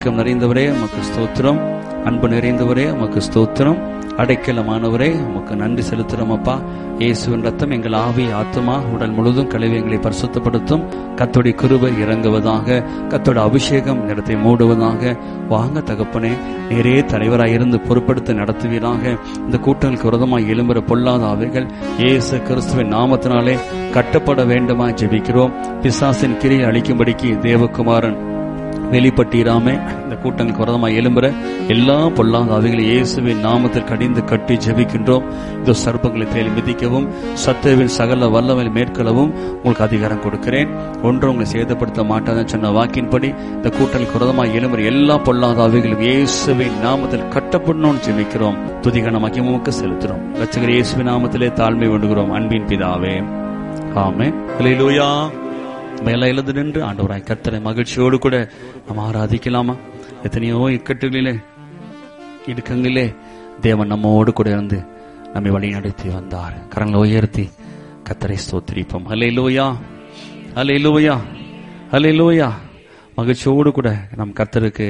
இரக்கம் நிறைந்தவரே உமக்கு ஸ்தோத்திரம் அன்பு நிறைந்தவரே உமக்கு ஸ்தோத்திரம் அடைக்கலமானவரே உமக்கு நன்றி செலுத்துறோம் அப்பா இயேசுவின் ரத்தம் எங்கள் ஆவி ஆத்மா உடல் முழுதும் கழிவு எங்களை பரிசுத்தப்படுத்தும் கத்தோடைய கிருபை இறங்குவதாக கத்தோட அபிஷேகம் இடத்தை மூடுவதாக வாங்க தகப்பனே நேரே தலைவராய் இருந்து பொறுப்படுத்த நடத்துவீராக இந்த கூட்டங்களுக்கு விரதமாய் எழும்புற பொல்லாத அவைகள் இயேசு கிறிஸ்துவின் நாமத்தினாலே கட்டப்பட வேண்டுமா ஜெபிக்கிறோம் பிசாசின் கிரியை அளிக்கும்படிக்கு தேவகுமாரன் வெளிப்பட்டீராமே இந்த கூட்டங்களுக்கு விரதமாய் எழும்புற எல்லா பொல்லாத அவைகளை இயேசுவின் நாமத்தில் கடிந்து கட்டி ஜெபிக்கின்றோம் இந்த சர்ப்பங்களை தேடி மிதிக்கவும் சத்துருவின் சகல வல்லவை மேற்கொள்ளவும் உங்களுக்கு அதிகாரம் கொடுக்கிறேன் ஒன்று உங்களை சேதப்படுத்த மாட்டாதுன்னு சொன்ன வாக்கின்படி இந்த கூட்டங்களுக்கு விரதமாய் எழும்புற எல்லா பொல்லாத அவைகளும் இயேசுவின் நாமத்தில் கட்டப்படணும்னு ஜெபிக்கிறோம் துதிகன மகிமுக செலுத்துறோம் ரச்சகர் இயேசுவின் நாமத்திலே தாழ்மை வேண்டுகிறோம் அன்பின் பிதாவே ஆமென் ஹalleluya மேல எழுந்து நின்று ஆண்டவராய் கர்த்தரை மகிழ்ச்சியோடு கூட நம்ம ஆராதிக்கலாமா எத்தனையோ இக்கட்டுகளிலே இடுக்கங்களிலே தேவன் நம்மோடு கூட இருந்து நம்மை வழி நடத்தி வந்தார் கரங்களை உயர்த்தி கத்தரை ஸ்தோத்திரிப்போம் ஹலே லோயா ஹலே லோயா ஹலே லோயா மகிழ்ச்சியோடு கூட நம் கர்த்தருக்கு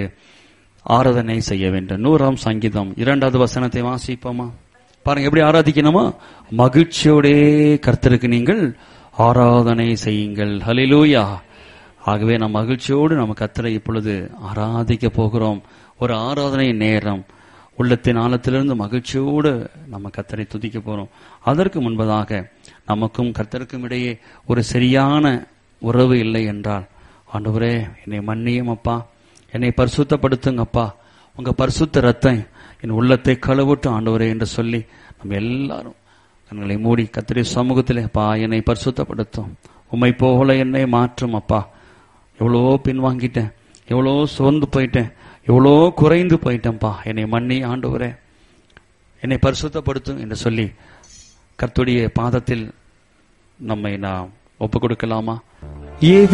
ஆராதனை செய்ய வேண்டும் நூறாம் சங்கீதம் இரண்டாவது வசனத்தை வாசிப்போமா பாருங்க எப்படி ஆராதிக்கணுமா மகிழ்ச்சியோடே கர்த்தருக்கு நீங்கள் ஆராதனை செய்யுங்கள் ஹலிலூயா ஆகவே நம் மகிழ்ச்சியோடு நம்ம கத்தரை இப்பொழுது ஆராதிக்க போகிறோம் ஒரு ஆராதனை நேரம் உள்ளத்தின் ஆழத்திலிருந்து மகிழ்ச்சியோடு நம்ம கத்தரை துதிக்க போறோம் அதற்கு முன்பதாக நமக்கும் கர்த்தருக்கும் இடையே ஒரு சரியான உறவு இல்லை என்றால் ஆண்டவரே என்னை மன்னியும் அப்பா என்னை பரிசுத்தப்படுத்துங்க அப்பா உங்க பரிசுத்த ரத்தம் என் உள்ளத்தை கழுவிட்டு ஆண்டவரே என்று சொல்லி நம்ம எல்லாரும் கண்களை மூடி கத்திரி சமூகத்திலே அப்பா என்னை பரிசுத்தப்படுத்தும் உம்மை போல என்னை மாற்றும் அப்பா எவ்வளோ பின்வாங்கிட்டேன் எவ்வளோ சோர்ந்து போயிட்டேன் எவ்வளோ குறைந்து போயிட்டேன்ப்பா என்னை மன்னி ஆண்டவரே என்னை பரிசுத்தப்படுத்தும் என்று சொல்லி கர்த்துடைய பாதத்தில் நம்மை நாம் ஒப்பு கொடுக்கலாமா ஏ